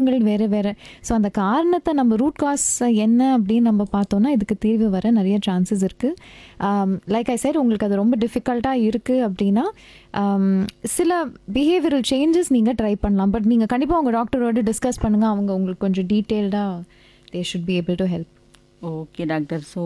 காரணங்கள் வேறு வேறு ஸோ அந்த காரணத்தை நம்ம ரூட் காஸ் என்ன அப்படின்னு நம்ம பார்த்தோன்னா இதுக்கு தீர்வு வர நிறைய சான்சஸ் இருக்குது லைக் ஐ சைட் உங்களுக்கு அது ரொம்ப டிஃபிகல்ட்டாக இருக்குது அப்படின்னா um, சில பிஹேவியரல் சேஞ்சஸ் நீங்கள் ட்ரை பண்ணலாம் பட் நீங்கள் கண்டிப்பாக உங்கள் டாக்டரோட டிஸ்கஸ் பண்ணுங்கள் அவங்க உங்களுக்கு கொஞ்சம் டீட்டெயில்டாக they should be able to help okay doctor so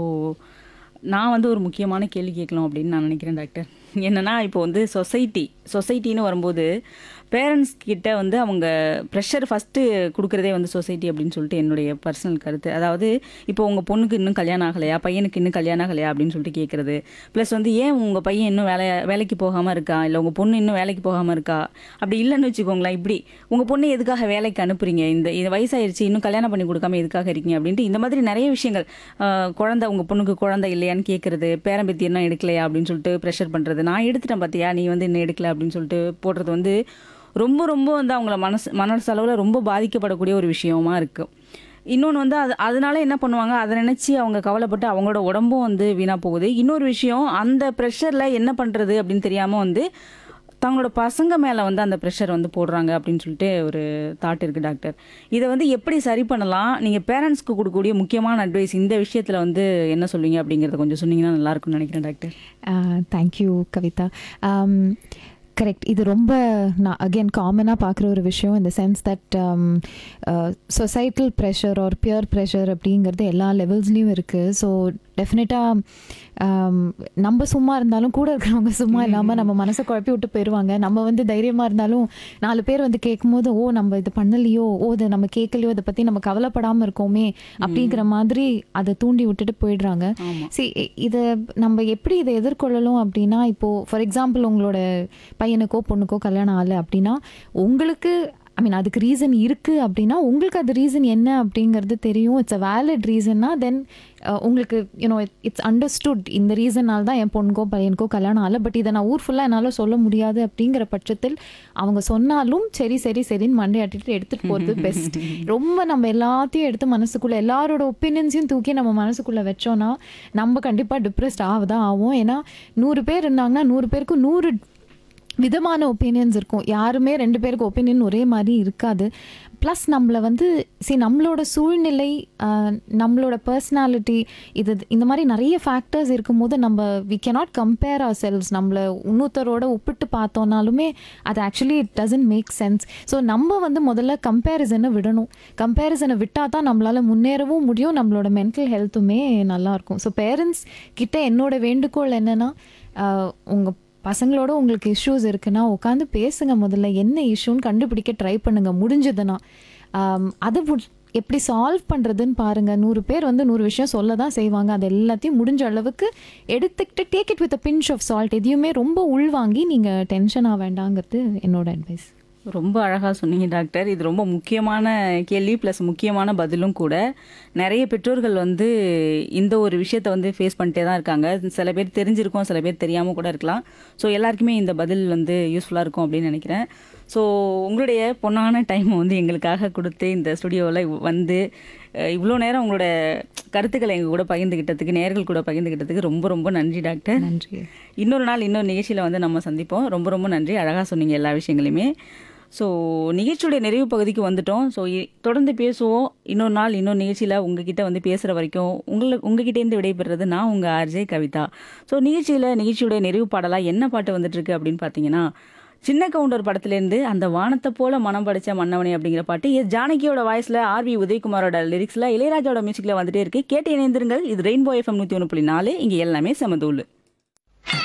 நான் வந்து ஒரு முக்கியமான கேள்வி கேட்கலாம் அப்படின்னு நான் நினைக்கிறேன் டாக்டர் என்னன்னா இப்போ வந்து சொசைட்டி சொசைட்டின்னு வரும்போது பேரண்ட்ஸ் கிட்ட வந்து அவங்க ப்ரெஷர் ஃபஸ்ட்டு கொடுக்குறதே வந்து சொசைட்டி அப்படின்னு சொல்லிட்டு என்னுடைய பர்சனல் கருத்து அதாவது இப்போ உங்கள் பொண்ணுக்கு இன்னும் கல்யாணம் ஆகலையா பையனுக்கு இன்னும் கல்யாணம் ஆகலையா அப்படின்னு சொல்லிட்டு கேட்குறது ப்ளஸ் வந்து ஏன் உங்கள் பையன் இன்னும் வேலை வேலைக்கு போகாமல் இருக்கா இல்லை உங்கள் பொண்ணு இன்னும் வேலைக்கு போகாமல் இருக்கா அப்படி இல்லைன்னு வச்சுக்கோங்களேன் இப்படி உங்கள் பொண்ணு எதுக்காக வேலைக்கு அனுப்புறீங்க இந்த இது வயசாயிருச்சு இன்னும் கல்யாணம் பண்ணி கொடுக்காம எதுக்காக இருக்கீங்க அப்படின்ட்டு இந்த மாதிரி நிறைய விஷயங்கள் ஆஹ், குழந்தை உங்கள் பொண்ணுக்கு குழந்தை இல்லையான்னு கேட்குறது பேரம்பத்தி என்ன எடுக்கலையா அப்படின்னு சொல்லிட்டு ப்ரெஷர் பண்ணுறது நான் எடுத்துட்டேன் பார்த்தியா நீ வந்து இன்னும் எடுக்கல அப்படின்னு சொல்லிட்டு போடுறது வந்து ரொம்ப ரொம்ப வந்து அவங்கள மனசு மனசளவில் ரொம்ப பாதிக்கப்படக்கூடிய ஒரு விஷயமா இருக்குது இன்னொன்று வந்து அது அதனால என்ன பண்ணுவாங்க அதை நினச்சி அவங்க கவலைப்பட்டு அவங்களோட உடம்பும் வந்து வீணாக போகுது இன்னொரு விஷயம் அந்த ப்ரெஷரில் என்ன பண்ணுறது அப்படின்னு தெரியாமல் வந்து தங்களோட பசங்க மேலே வந்து அந்த ப்ரெஷர் வந்து போடுறாங்க அப்படின்னு சொல்லிட்டு ஒரு தாட் இருக்குது டாக்டர் இதை வந்து எப்படி சரி பண்ணலாம் நீங்கள் பேரண்ட்ஸ்க்கு கொடுக்கக்கூடிய முக்கியமான அட்வைஸ் இந்த விஷயத்தில் வந்து என்ன சொல்லுவீங்க அப்படிங்கிறத கொஞ்சம் சொன்னீங்கன்னா நல்லா இருக்கும்னு நினைக்கிறேன் டாக்டர் தேங்க்யூ கவிதா கரெக்ட் இது ரொம்ப நான் அகெயின் காமனாக பார்க்குற ஒரு விஷயம் இந்த sense that societal pressure or peer pressure அப்படிங்கிறது எல்லா லெவல்ஸ்லேயும் இருக்குது ஸோ டெஃபினட்டாக நம்ம சும்மா இருந்தாலும் கூட இருக்கிறவங்க சும்மா இல்லாமல் நம்ம மனசை குழப்பி விட்டு போயிடுவாங்க நம்ம வந்து தைரியமாக இருந்தாலும் நாலு பேர் வந்து கேட்கும்போது ஓ நம்ம இது பண்ணலையோ ஓ இது நம்ம கேட்கலையோ இதை பற்றி நம்ம கவலைப்படாமல் இருக்கோமே அப்படிங்கிற மாதிரி அதை தூண்டி விட்டுட்டு போயிடுறாங்க சி இதை நம்ம எப்படி இதை எதிர்கொள்ளலாம் அப்படின்னா இப்போது ஃபார் எக்ஸாம்பிள் உங்களோட பையனுக்கோ பொண்ணுக்கோ கல்யாணம் ஆகலை அப்படின்னா உங்களுக்கு ஐ மீன் அதுக்கு ரீசன் இருக்குது அப்படின்னா உங்களுக்கு அது ரீசன் என்ன அப்படிங்கிறது தெரியும் இட்ஸ் அ வேலிட் ரீசன்னா தென் உங்களுக்கு யூனோ இட்ஸ் அண்டர்ஸ்டுட் இந்த ரீசனால் தான் என் பொண்ணுக்கோ பையனுக்கோ கல்யாணம் ஆகலை பட் இதை நான் ஊர் ஃபுல்லாக என்னால் சொல்ல முடியாது அப்படிங்கிற பட்சத்தில் அவங்க சொன்னாலும் சரி சரி சரின்னு மண்டை ஆட்டிட்டு எடுத்துகிட்டு போகிறது பெஸ்ட் ரொம்ப நம்ம எல்லாத்தையும் எடுத்து மனசுக்குள்ளே எல்லாரோட ஒப்பீனியன்ஸையும் தூக்கி நம்ம மனசுக்குள்ளே வச்சோன்னா நம்ம கண்டிப்பாக டிப்ரெஸ்ட் ஆகதான் ஆகும் ஏன்னா நூறு பேர் இருந்தாங்கன்னா நூறு பேருக்கு நூறு விதமான ஒப்பீனியன்ஸ் இருக்கும் யாருமே ரெண்டு பேருக்கு ஒப்பீனியன் ஒரே மாதிரி இருக்காது ப்ளஸ் நம்மளை வந்து சி நம்மளோட சூழ்நிலை ஆஹ், நம்மளோட பர்சனாலிட்டி இது இந்த மாதிரி நிறைய ஃபேக்டர்ஸ் இருக்கும்போது நம்ம we cannot compare ourselves நம்மளை இன்னொருத்தரோட ஒப்பிட்டு பார்த்தோன்னாலுமே அது actually it doesn't make sense so நம்ம வந்து முதல்ல கம்பேரிசனை விடணும் கம்பேரிசனை விட்டால் தான் நம்மளால் முன்னேறவும் முடியும் நம்மளோட மென்டல் ஹெல்த்துமே நல்லாயிருக்கும் ஸோ பேரண்ட்ஸ் கிட்ட என்னோட வேண்டுகோள் என்னென்னா உங்கள் பசங்களோட உங்களுக்கு இஷ்யூஸ் இருக்குன்னா உட்காந்து பேசுங்க முதல்ல என்ன இஷ்யூன்னு கண்டுபிடிக்க ட்ரை பண்ணுங்க முடிஞ்சதுன்னா ஆம், அதை முடி- எப்படி சால்வ் பண்ணுறதுன்னு பாருங்க நூறு பேர் வந்து நூறு விஷயம் சொல்ல தான் செய்வாங்க அது எல்லாத்தையும் முடிஞ்ச அளவுக்கு எடுத்துக்கிட்டு take it with pinch of salt எதையுமே ரொம்ப உள்வாங்கி நீங்கள் டென்ஷன் ஆக வேண்டாங்கிறது என்னோட அட்வைஸ் ரொம்ப அழகாக சொன்னீங்க டாக்டர் இது ரொம்ப முக்கியமான கேள்வி ப்ளஸ் முக்கியமான பதிலும் கூட நிறைய பெற்றோர்கள் வந்து இந்த ஒரு விஷயத்தை வந்து ஃபேஸ் பண்ணிட்டே தான் இருக்காங்க சில பேர் தெரிஞ்சிருக்கும் சில பேர் தெரியாமல் கூட இருக்கலாம் ஸோ எல்லாருக்குமே இந்த பதில் வந்து யூஸ்ஃபுல்லாக இருக்கும் அப்படின்னு நினைக்கிறேன் ஸோ உங்களுடைய பொண்ணான டைம் வந்து எங்களுக்காக கொடுத்து இந்த ஸ்டுடியோவில் வந்து அஹ், இவ்வளோ நேரம் உங்களோட கருத்துக்களை எங்கள் கூட பகிர்ந்துக்கிட்டதுக்கு நேர்கள் கூட பகிர்ந்துக்கிட்டதுக்கு ரொம்ப ரொம்ப நன்றி டாக்டர் நன்றி இன்னொரு நாள் இன்னொரு நிகழ்ச்சியில் வந்து நம்ம சந்திப்போம் ரொம்ப ரொம்ப நன்றி அழகாக சொன்னீங்க எல்லா விஷயங்களையுமே ஸோ நிகழ்ச்சியுடைய நிறைவு பகுதிக்கு வந்துட்டோம் ஸோ தொடர்ந்து பேசுவோம் இன்னொரு நாள் இன்னொரு நிகழ்ச்சியில் உங்ககிட்ட வந்து பேசுகிற வரைக்கும் உங்களை உங்ககிட்டேருந்து விடைபெறுறது நான் உங்கள் ஆர்ஜே கவிதா ஸோ நிகழ்ச்சியில் நிகழ்ச்சியுடைய நிறைவு பாடலாக என்ன பாட்டு வந்துட்டுருக்கு அப்படின்னு பார்த்தீங்கன்னா சின்ன கவுண்டர் படத்துலேருந்து அந்த வானத்தை போல மனம் படைச்ச மன்னவனே அப்படிங்கிற பாட்டு எஸ் ஜானகியோட வாய்ஸில் ஆர்வி உதயகுமாரோட லிரிக்ஸில் இளையராஜாவோட மியூசிக்கில் வந்துட்டே இருக்கு கேட்டு இணைந்திருங்கள் இது ரெயின்போ எஃப்எம் நூற்றி ஒன்று புள்ளி நாலு இங்கே எல்லாமே சமதூள்